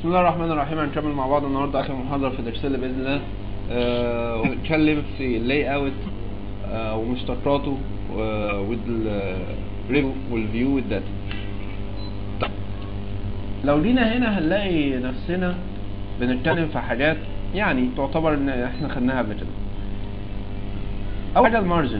بسم الله الرحمن الرحيم هنكمل مع بعض النهارده اخر محاضره في الاكسل باذن الله آه، ونتكلم في اللاي اوت آه، ومشتقاته والريفيو والفيو والداتا طيب لو جينا هنا هنلاقي نفسنا بنتكلم في حاجات يعني تعتبر ان احنا خدناها قبل كده اول حاجه المارجن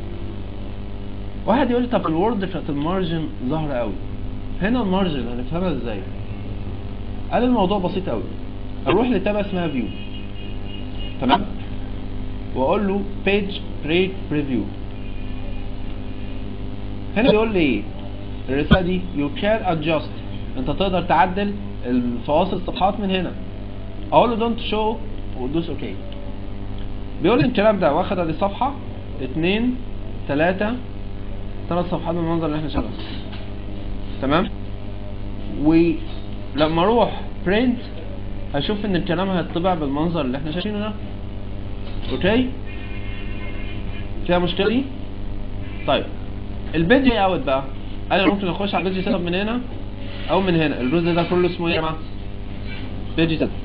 واحد يقول لي طب الوورد بتاعت المارجن ظاهره قوي هنا المارجن هنفهمها ازاي قال الموضوع بسيط قوي اروح لتابع اسمها فيو تمام واقول له بيج بريك بريفيو هنا بيقول لي ايه الرساله دي يو كان ادجاست انت تقدر تعدل الفواصل الصفحات من هنا اقول له دونت شو ودوس اوكي بيقول لي الكلام ده واخد ادي صفحه اتنين تلاته ثلاث صفحات من المنظر اللي احنا شايفينه تمام ولما اروح برنت هشوف ان الكلام هيطبع بالمنظر اللي احنا شايفينه ده اوكي فيها مشكله دي طيب البيج اوت بقى انا ممكن اخش على البيج سيت من هنا او من هنا الجزء ده كله اسمه ايه يا جماعه بيج سيت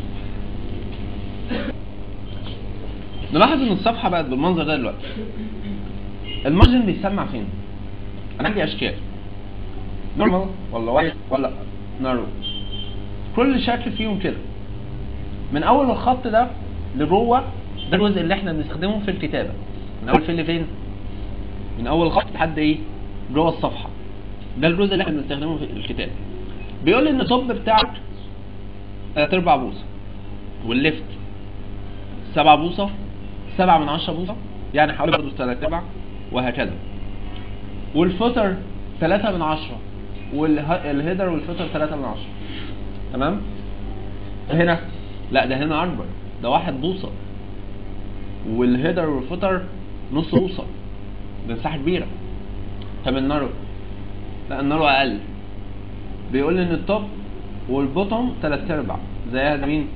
نلاحظ ان الصفحه بقت بالمنظر ده دلوقتي المارجن بيسمع فين انا عندي اشكال نورمال ولا وايد ولا نارو كل شكل فيهم كده من اول الخط ده لجوه ده الجزء اللي احنا بنستخدمه في الكتابه من اول فين لفين من اول الخط لحد ايه جوه الصفحه ده الجزء اللي احنا بنستخدمه في الكتابه بيقول لي ان الطب بتاعك تلات ارباع بوصه والليفت سبعة بوصه سبعة من عشرة بوصه يعني حوالي برضه تلات ارباع وهكذا والفوتر تلاتة من عشرة والهيدر والفوتر تلاتة من عشرة تمام هنا لا ده هنا اكبر ده واحد بوصه والهيدر والفوتر نص بوصه ده مساحه كبيره طب النارو لا النارو اقل بيقول لي ان التوب والبوتوم تلات ارباع زيها ده مين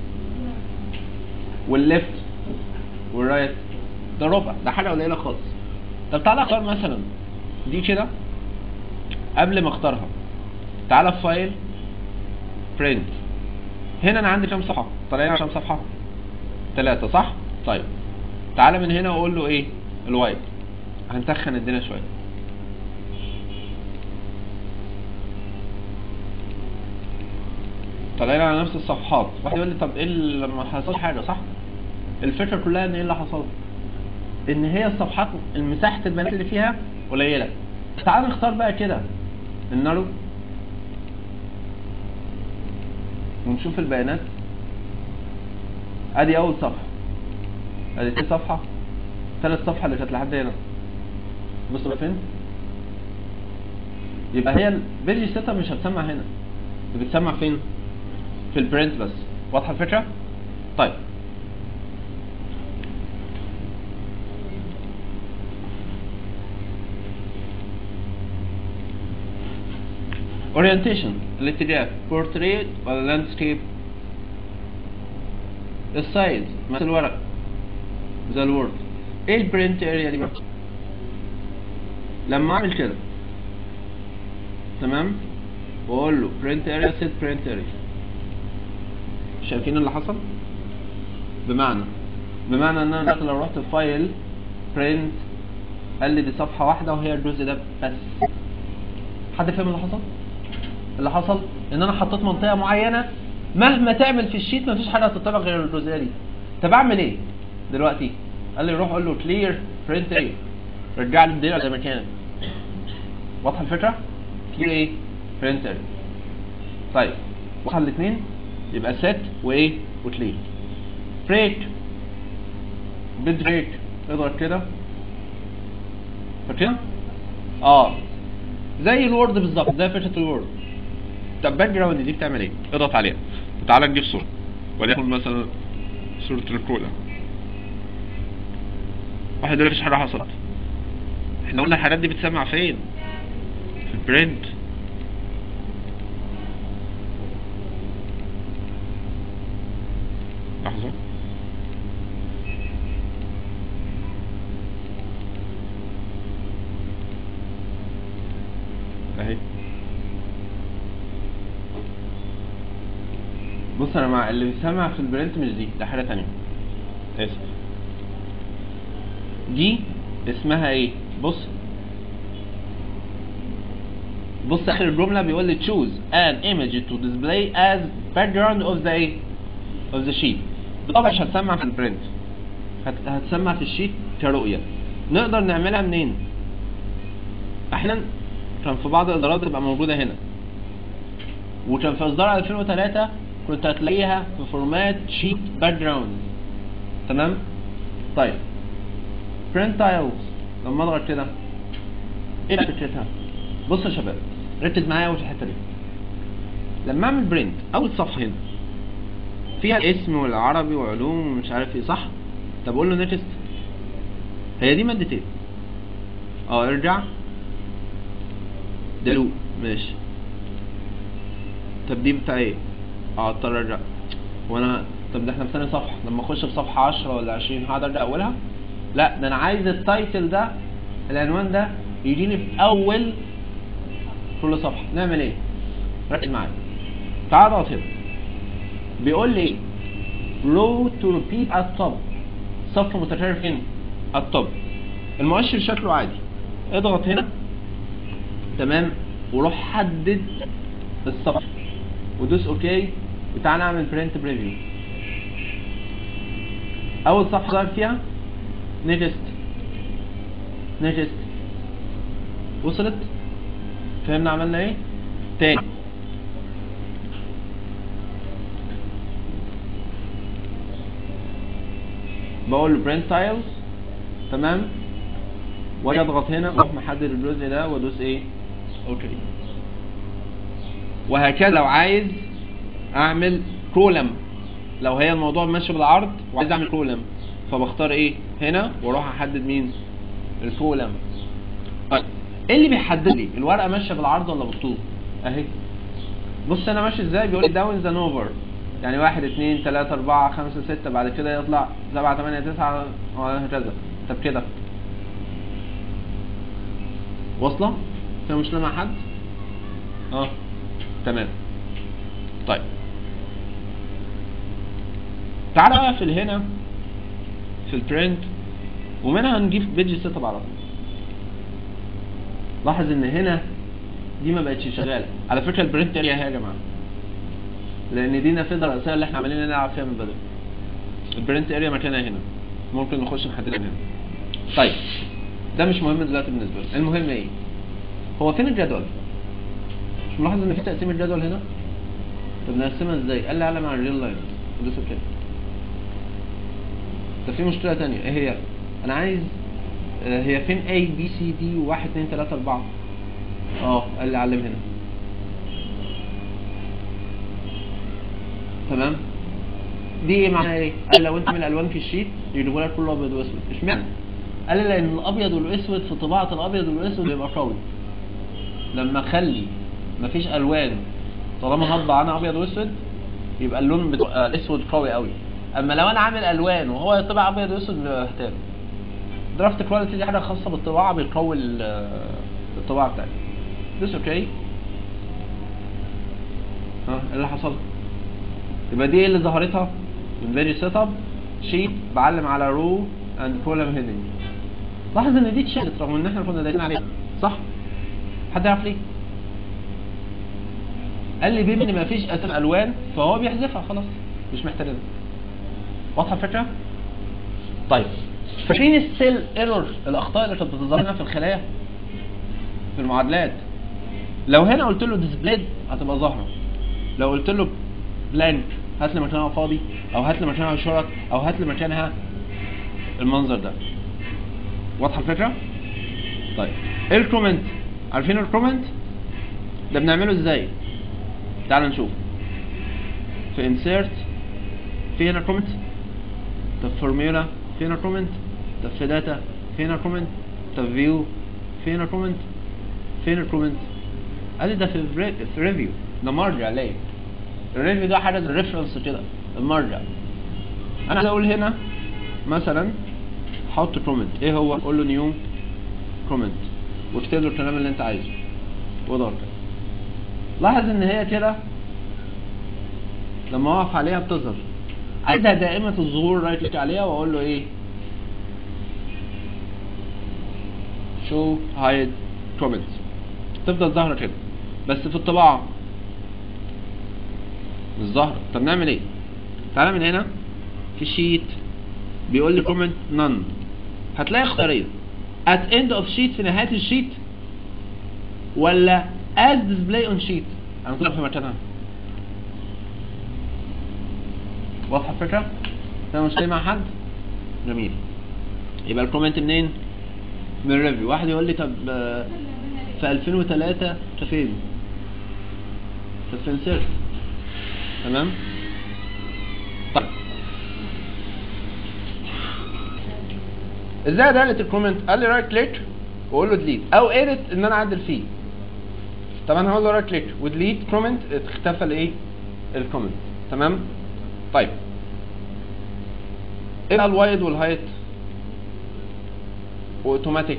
والليفت والرايت ده ربع ده حاجه قليله خالص طب تعالى اختار مثلا دي كده قبل ما اختارها تعالى في فايل برنت هنا انا عندي كام صفحه طالعين كام صفحه ثلاثة صح طيب تعالى من هنا واقول له ايه الوايت هنسخن الدنيا شويه طالعين على نفس الصفحات واحد يقول لي طب ايه اللي لما حصل حاجه صح الفكره كلها ان ايه اللي حصل ان هي الصفحات المساحه البيانات اللي فيها قليله تعال نختار بقى كده النارو ونشوف البيانات ادي اول صفحه ادي تاني صفحه ثالث صفحه اللي كانت لحد هنا بصوا فين يبقى هي البيج سيت اب مش هتسمع هنا بتسمع فين في البرنت بس واضحه الفكره طيب اورينتيشن الاتجاه بورتريت ولا لاندسكيب السايز مثل الورق زي الوورد ايه البرنت اريا دي بقى لما اعمل كده تمام واقول له برنت اريا سيت برنت اريا شايفين اللي حصل بمعنى بمعنى ان انا لو رحت فايل برنت قال لي دي صفحه واحده وهي الجزء ده بس حد فاهم اللي حصل اللي حصل ان انا حطيت منطقه معينه مهما تعمل في الشيت مفيش حاجه هتطبق غير الجزئيه دي طب اعمل ايه دلوقتي قال لي روح قول له كلير برنت ايه رجع لي الدنيا زي ما كانت واضحه الفكره كلير ايه برنت ايه طيب واضحه الاثنين يبقى سيت وايه وكلير بريك بيد بريك اضغط كده فاكرين اه زي الوورد بالظبط زي فكره الوورد طب باك جراوند دي بتعمل ايه؟ اضغط عليها وتعالى نجيب صورة وليكن مثلا صورة الكولا واحد يقول مفيش حاجة حصلت احنا قلنا الحاجات دي بتسمع فين؟ في البرنت لحظة اهي بص انا مع اللي بيسمع في البرنت مش دي ده حاجه تانية اسف دي اسمها ايه بص بص اخر الجمله بيقول لي choose an image to display as background of the ايه of the sheet طبعا مش هتسمع في البرنت هت- هتسمع في الشيت كرؤيه نقدر نعملها منين احيانا كان في بعض الادارات تبقى موجوده هنا وكان في اصدار 2003 كنت هتلاقيها في فورمات شيت باك جراوند تمام طيب برنت تايلز لما اضغط كده ايه فكرتها بص يا شباب ركز معايا أوي في الحته دي لما اعمل برنت اول صفحه هنا فيها الاسم والعربي وعلوم ومش عارف ايه صح طب اقول له نيكست هي دي مادتين اه ارجع دلو ماشي طب دي بتاع ايه اه اضطر ارجع وانا طب ده احنا في ثاني صفحه لما اخش في صفحه 10 ولا 20 هقعد ارجع اولها لا ده انا عايز التايتل ده العنوان ده يجيني في اول كل صفحه نعمل ايه ركز معايا تعال اضغط هنا بيقول لي ايه row to repeat at top صف متكرر فين التوب المؤشر شكله عادي اضغط هنا تمام وروح حدد الصفحه ودوس اوكي وتعالى نعمل برنت بريفيو اول صفحه ظهر فيها نيكست نيكست وصلت فهمنا عملنا ايه تاني بقول له برنت تايلز تمام واجي اضغط هنا اروح محدد الجزء ده وادوس ايه اوكي وهكذا لو عايز اعمل كولم لو هي الموضوع ماشي بالعرض وعايز اعمل كولم فبختار ايه هنا واروح احدد مين الكولم طيب ايه اللي بيحدد لي الورقه ماشيه بالعرض ولا بالطول اهي بص انا ماشي ازاي بيقول لي داون ذا نوفر يعني واحد اتنين تلاتة اربعة خمسة ستة بعد كده يطلع سبعة تمانية تسعة وهكذا طب كده واصلة؟ فيها مشكلة مع حد؟ اه تمام طيب تعالى اقفل هنا في البرنت ومنها هنجيب بيج سيت اب على طول لاحظ ان هنا دي ما بقتش شغاله على فكره البرنت اريا اهي يا جماعه لان دي النافذه الرئيسيه اللي احنا عمالين نلعب فيها من بدري البرنت اريا مكانها هنا ممكن نخش نحددها من هنا طيب ده مش مهم دلوقتي بالنسبه لي المهم ايه هو فين الجدول مش ملاحظ ان في تقسيم الجدول هنا طب نقسمها ازاي قال لي علم على الريل لاين دوس اوكي طب في مشكله تانية ايه هي انا عايز آه، هي فين A B C D واحد اتنين تلاتة اربعة اه قال لي علم هنا تمام دي ايه معناها ايه؟ قال لو انت من الالوان في الشيت يجيبوا لك كله ابيض واسود اشمعنى؟ قال لي لان الابيض والاسود في طباعه الابيض والاسود بيبقى قوي لما اخلي مفيش الوان طالما هطبع انا ابيض واسود يبقى اللون بتبقى الاسود قوي قوي اما لو انا عامل الوان وهو يطبع ابيض واسود بيبقى بهتان درافت كواليتي دي حاجه خاصه بالطباعه بيقوي ال- الطباعه بتاعتي دوس اوكي ها ايه اللي حصل يبقى دي اللي ظهرتها من فيديو سيت اب شيت بعلم على رو اند كولم هيدنج لاحظ ان دي اتشالت رغم ان احنا كنا دايسين عليها صح حد يعرف ليه قال لي بما ان مفيش اسم الوان فهو بيحذفها خلاص مش محتاجها واضحه الفكره طيب فاكرين السيل ايرور الاخطاء اللي كانت بتظهر لنا في الخلايا في المعادلات لو هنا قلت له ديسبلايد هتبقى ظاهره لو قلت له بلانك هات لي مكانها فاضي او هات لي مكانها شرط او هات لي مكانها المنظر ده واضحه الفكره طيب ايه الكومنت عارفين الكومنت ده بنعمله ازاي تعالوا نشوف في insert في هنا كومنت طب فورميولا في هنا كومنت طب في داتا في هنا كومنت طب فيو في هنا كومنت فين الكومنت ادي ده في في ريفيو ده مرجع ليه الريفيو ده حاجه زي ريفرنس كده المرجع انا عايز اقول هنا مثلا حط كومنت ايه هو قول له نيو كومنت واكتب له الكلام اللي انت عايزه واضغط لاحظ ان هي كده لما اقف عليها بتظهر عايزها دائمة الظهور رايت كليك عليها واقول له ايه شو هايد كومنتس تفضل ظاهرة كده بس في الطباعة مش ظاهرة طب نعمل ايه تعالى من هنا في شيت بيقول لي كومنت نون هتلاقي اختيارين at end of sheet في نهاية الشيت ولا as display on sheet انا كنت في مكانها واضحة الفكرة؟ فاهم مشكلة مع حد؟ جميل يبقى الكومنت منين؟ من الريفيو واحد يقول لي طب آه، في 2003 انت فين؟ في الفنسير تمام؟ طيب ازاي ادلت الكومنت؟ قال لي رايت كليك واقول له ديليت او اديت ان انا اعدل فيه طب انا هقول له رايت كليك وديليت كومنت اختفى الايه؟ الكومنت تمام؟ طيب ايه بقى الوايد والهايت واوتوماتيك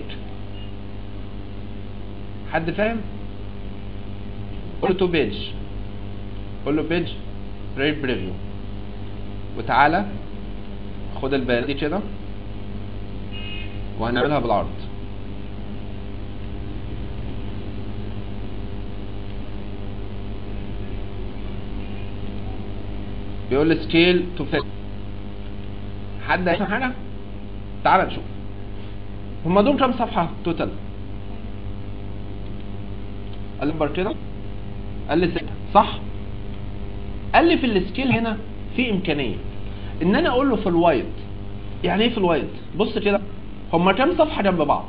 حد فاهم قول له تو بيج قول له بيج ريت بريفيو وتعالى خد البيانات دي كده وهنعملها بالعرض بيقول لي سكيل تو فيت حد هيفهم حاجه تعال نشوف هما دول كام صفحه توتال قال لي بر كده قال لي ستة صح قال لي في السكيل هنا في امكانيه ان انا اقول له في الوايت يعني ايه في الوايت بص كده هما كام صفحه جنب بعض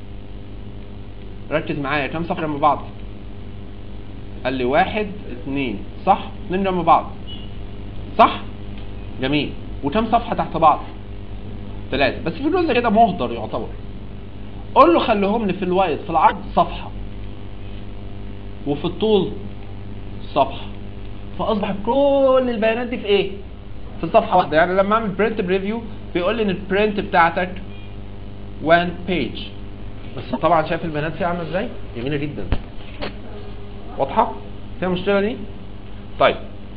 ركز معايا كام صفحه جنب بعض قال لي واحد اتنين صح اتنين جنب بعض صح جميل وكم صفحه تحت بعض ثلاثة بس في جزء كده مهدر يعتبر قول له خليهم لي في الوايت في العرض صفحة وفي الطول صفحة فأصبح كل البيانات دي في ايه؟ في صفحة واحدة يعني لما اعمل برنت بريفيو بيقول لي ان البرنت بتاعتك 1 بيج بس طبعا شايف البيانات فيها عاملة ازاي؟ جميلة جدا واضحة؟ فيها مشكلة دي؟ طيب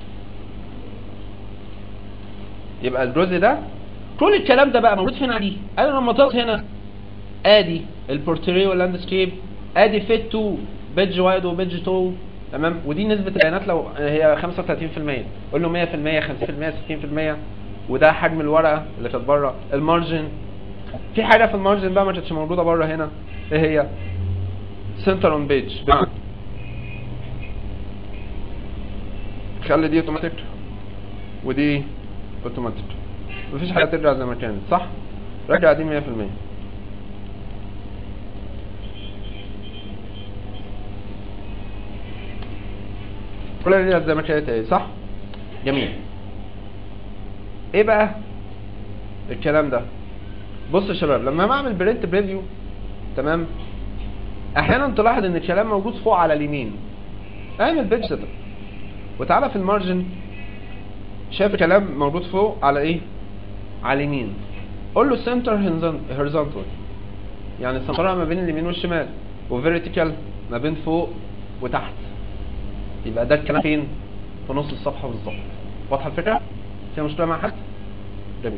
يبقى الجزء ده كل الكلام ده بقى موجود فين عادي انا لما طلعت هنا ادي البورتري واللاندسكيب ادي فيت تو بيدج وايد وبيدج تو تمام ودي نسبة البيانات لو هي 35% قول له 100% 50% 60% وده حجم الورقة اللي كانت بره المارجن في حاجة في المارجن بقى ما كانتش موجودة بره هنا ايه هي؟ سنتر اون بيج خلي دي اوتوماتيك ودي اوتوماتيك مفيش حاجه ترجع زي ما كانت صح رجع دي 100% كل اللي زي ما كانت اهي صح جميل ايه بقى الكلام ده بص يا شباب لما بعمل برنت بريفيو تمام احيانا تلاحظ ان الكلام موجود فوق على اليمين اعمل بيج سيت وتعالى في المارجن شايف الكلام موجود فوق على ايه على اليمين قول له سنتر هوريزونتال يعني السنترة ما بين اليمين والشمال وفيرتيكال ما بين فوق وتحت يبقى ده الكلام فين في نص الصفحة بالظبط واضحة الفكرة فيها مشكلة مع حد جميل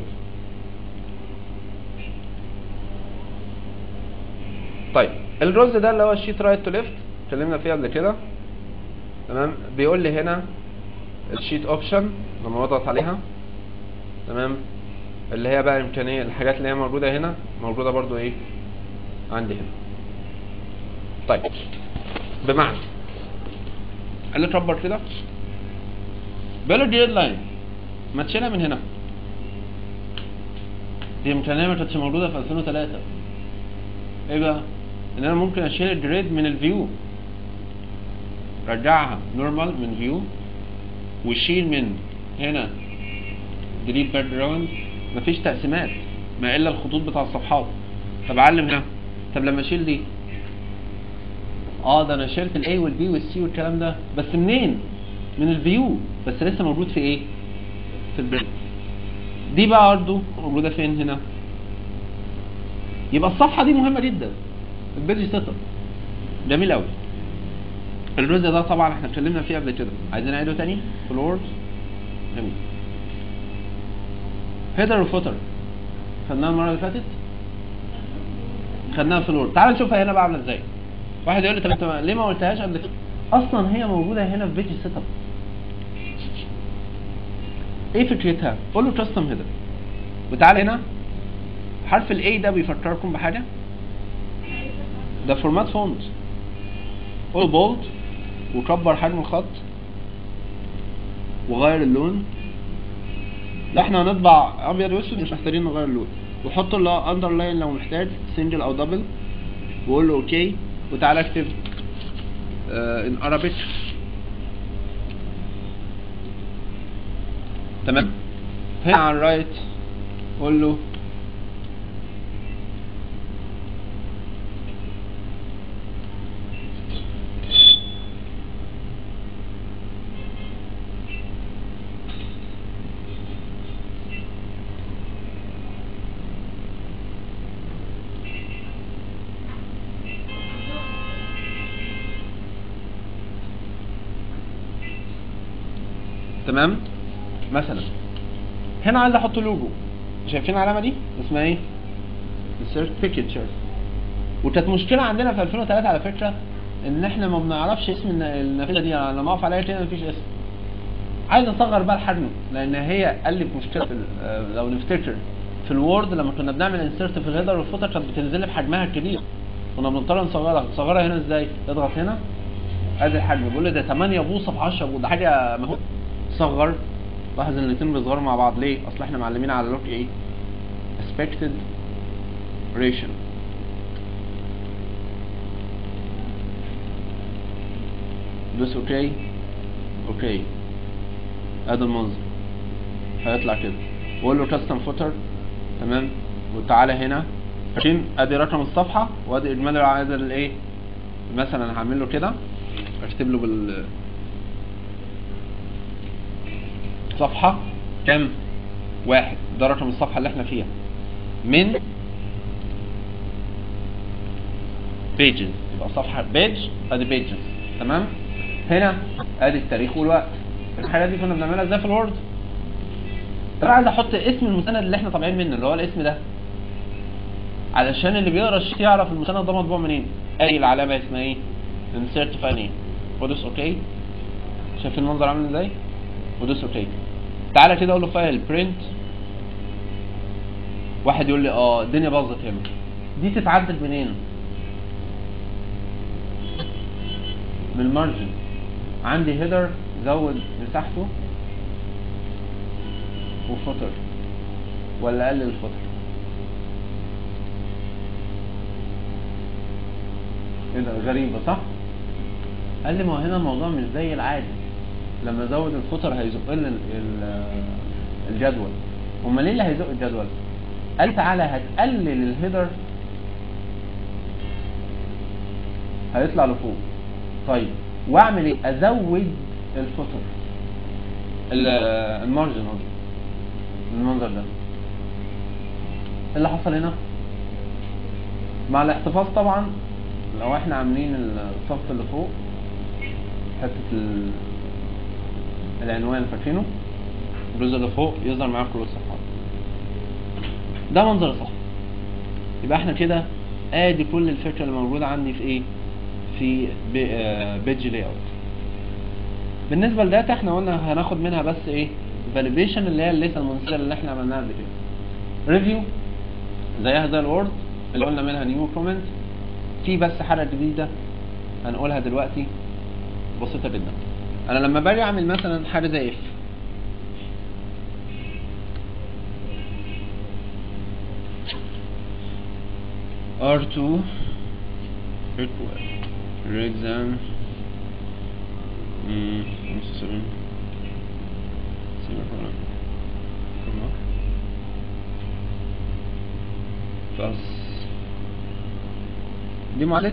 طيب الجزء ده اللي هو الشيت رايت تو ليفت اتكلمنا فيه قبل كده تمام بيقول لي هنا الشيت اوبشن لما بضغط عليها تمام اللي هي بقى امكانيه الحاجات اللي هي موجوده هنا موجوده برضو ايه عندي هنا طيب بمعنى قال لي كبر كده بيقول له دي لاين ما تشيلها من هنا دي امكانيه ما كانتش موجوده في 2003 ايه بقى ان انا ممكن اشيل الجريد من الفيو رجعها نورمال من فيو وشيل من هنا ديليت باك جراوند مفيش تقسيمات ما الا الخطوط بتاع الصفحات طب اعلم هنا طب لما اشيل دي اه ده انا شلت الاي والبي والسي والكلام ده بس منين من الفيو بس لسه موجود في ايه في البرنت دي بقى برضه موجوده فين هنا يبقى الصفحه دي مهمه جدا البيج سيت اب جميل قوي الجزء ده طبعا احنا اتكلمنا فيه قبل كده عايزين نعيده تاني في الوورد جميل هيدر وفوتر خدناها المره اللي فاتت خدناها في الورد تعال نشوفها هنا بقى عامله ازاي واحد يقول لي طب انت ما- ليه ما قلتهاش قبل كده اصلا هي موجوده هنا في بيج سيت اب ايه فكرتها قول له كاستم هيدر وتعالى هنا حرف الاي ده بيفكركم بحاجه ده فورمات فونت قول بولد وكبر حجم الخط وغير اللون لا احنا هنطبع ابيض واسود مش محتاجين نغير اللون وحط له اندرلاين لو محتاج سنجل او دبل وقول له اوكي وتعالى اكتب ان Arabic تمام هنا على الرايت قول له تمام مثلا هنا عايز احط لوجو شايفين العلامه دي اسمها ايه السيرت بيكتشر وكانت مشكله عندنا في 2003 على فكره ان احنا ما بنعرفش اسم الن- النافذه دي يعني لما اقف عليها كده مفيش اسم عايز اصغر بقى الحجم لان هي قال لي مشكله في ال- آه، لو نفتكر في الوورد لما كنا بنعمل انسيرت في الهيدر والفوتر كانت بتنزل لي بحجمها الكبير كنا بنضطر نصغرها نصغرها هنا ازاي اضغط هنا ادي الحجم بيقول لي ده 8 بوصه في 10 وده حاجه مهول صغر لاحظ ان الاثنين بيصغروا مع بعض ليه اصل احنا معلمين على لوك ايه expected ratio دوس اوكي اوكي ادي المنظر هيطلع كده واقول له كاستم فوتر تمام وتعالى هنا فاكرين ادي رقم الصفحه وادي اجمالي عدد الايه مثلا هعمل له كده اكتب له بال صفحة كام؟ واحد ده رقم الصفحة اللي احنا فيها من pages يبقى صفحة page ادي pages تمام؟ هنا ادي التاريخ والوقت الحاجات دي كنا بنعملها ازاي في الوورد؟ انا عايز احط اسم المستند اللي احنا طالعين منه اللي هو الاسم ده علشان اللي بيقرا الشيت يعرف المستند ده مطبوع منين ادي العلامة اسمها ايه؟ insert file ايه ودوس اوكي شايفين المنظر عامل ازاي؟ ودوس اوكي تعالى كده اقول له فايل برنت واحد يقول لي اه الدنيا باظت هنا دي تتعدل منين من المارجن عندي هيدر زود مساحته وفوتر ولا قلل الفوتر ايه ده غريبة صح؟ قال لي ما هو هنا الموضوع مش زي العادي لما ازود الفوتر هيزق لي ال- ال- الجدول امال ليه اللي هيزق الجدول قال تعالى هتقلل الهيدر هيطلع لفوق طيب واعمل ايه ازود الفوتر ال- المارجن قصدي المنظر ده ايه اللي حصل هنا مع الاحتفاظ طبعا لو احنا عاملين الصف اللي فوق حته ال- العنوان فاكرينه الجزء اللي فوق يظهر معاك كل الصفحات ده منظر صح يبقى احنا كده ادي كل الفكره اللي موجوده عندي في ايه في بيج لاي اوت بالنسبه لداتا احنا قلنا هناخد منها بس ايه فاليديشن اللي هي الليسته المنسيه اللي احنا عملناها قبل كده ريفيو زيها زي الوورد اللي قلنا منها نيو كومنت في بس حاجه جديده هنقولها دلوقتي بسيطه جدا انا لما باجي اعمل مثلا حاجه زي اف R2 equal greater than mm, seven semicolon comma plus دي معادلة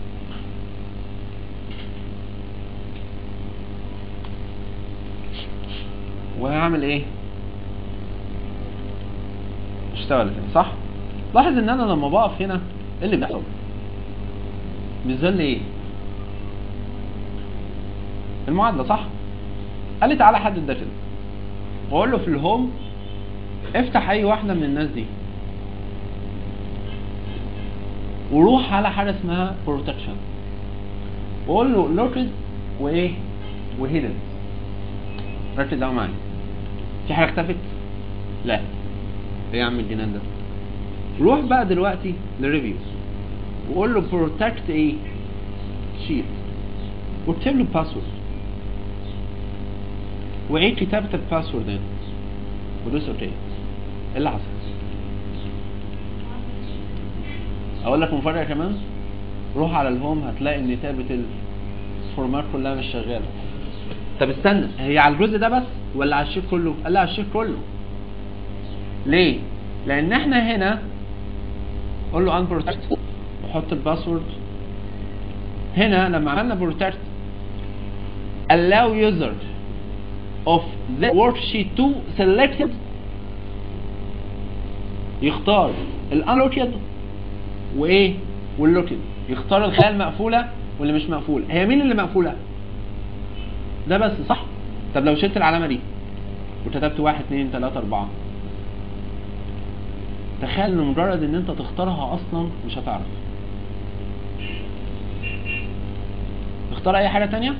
وهعمل ايه اشتغلت هنا صح لاحظ ان انا لما بقف هنا ايه اللي بيحصل بيظل ايه المعادله صح قال لي تعالى حدد ده كده واقول له في الهوم افتح اي واحده من الناس دي وروح على حاجه اسمها بروتكشن واقول له لوكد وايه وهيدن ركز بقى معايا في حاجه اختفت لا ايه يا عم الجنان ده روح بقى دلوقتي للريفيوز وقول له بروتكت ايه شيت واكتب له باسورد وعيد كتابة الباسورد هنا ودوس اوكي ايه اللي حصل اقول لك مفاجأة كمان روح على الهوم هتلاقي ان كتابة الفورمات كلها مش شغالة طب استنى هي على الجزء ده بس ولا على الشيت كله؟ قال لي على الشيت كله ليه؟ لان احنا هنا قول له unprotect وحط الباسورد هنا لما عملنا protect allow user of the worksheet to selected يختار الانلوكيد وايه واللوكيد يختار الخانه المقفوله واللي مش مقفوله هي مين اللي مقفوله ده بس صح طب لو شلت العلامه دي وكتبت واحد اتنين تلاته اربعه تخيل ان مجرد ان انت تختارها اصلا مش هتعرف اختار اي حاجه تانية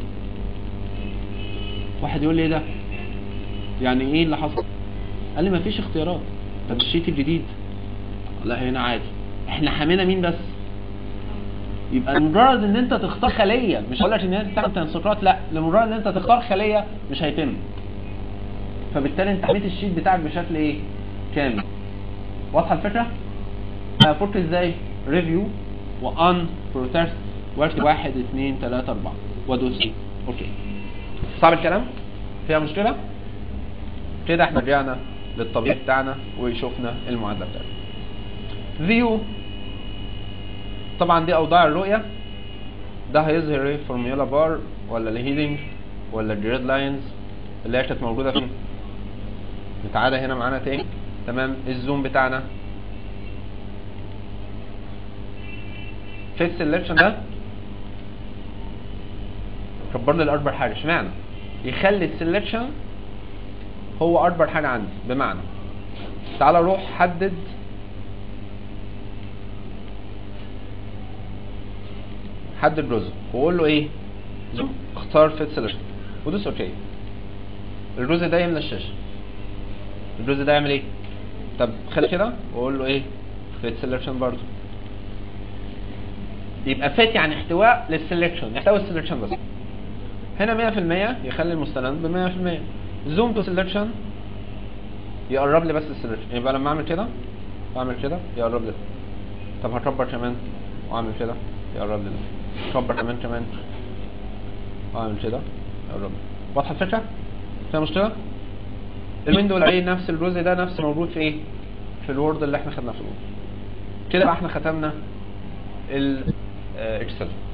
واحد يقول لي ايه ده يعني ايه اللي حصل قال لي مفيش اختيارات طب الشيت الجديد لا هنا عادي احنا حمينا مين بس يبقى مجرد ان انت تختار خليه مش هقول لك ان انت تعمل تنسيقات لا لمجرد ان انت تختار خليه مش هيتم فبالتالي انت حميت الشيت بتاعك بشكل ايه كامل واضحه الفكره هفك ازاي ريفيو وان بروتكت واكتب واحد اثنين ثلاثة أربعة وادوس ايه اوكي صعب الكلام فيها مشكلة كده احنا رجعنا للطبيعي بتاعنا وشفنا المعادلة بتاعتنا فيو طبعا دي اوضاع الرؤية ده هيظهر ايه فورميولا بار ولا الهيدنج ولا الجريد لاينز اللي هي كانت موجودة فين نتعالى هنا معانا تاني تمام الزوم بتاعنا في السلكشن ده كبر لي الاكبر حاجه اشمعنى يخلي السلكشن هو اكبر حاجه عندي بمعنى تعال روح حدد حدد جزء وقول له ايه زوم اختار فيت سيلكشن ودوس اوكي الجزء ده يملى الشاشه الجزء ده يعمل ايه طب خلي كده واقول له ايه فيت سيلكشن برضه يبقى فيت يعني احتواء للسلكشن يحتوي السلكشن بس هنا 100% يخلي المستند ب 100% زوم تو سلكشن يقرب لي بس السلكشن يبقى لما اعمل كده اعمل كده يقرب لي طب هكبر كمان واعمل كده يقرب لي كبر كمان كمان واعمل كده يقرب لي واضحه الفكره؟ فيها مشكله؟ الويندو العين نفس الجزء ده نفس موجود في ايه؟ في الوورد اللي احنا خدناه في الوورد كده بقى احنا ختمنا الاكسل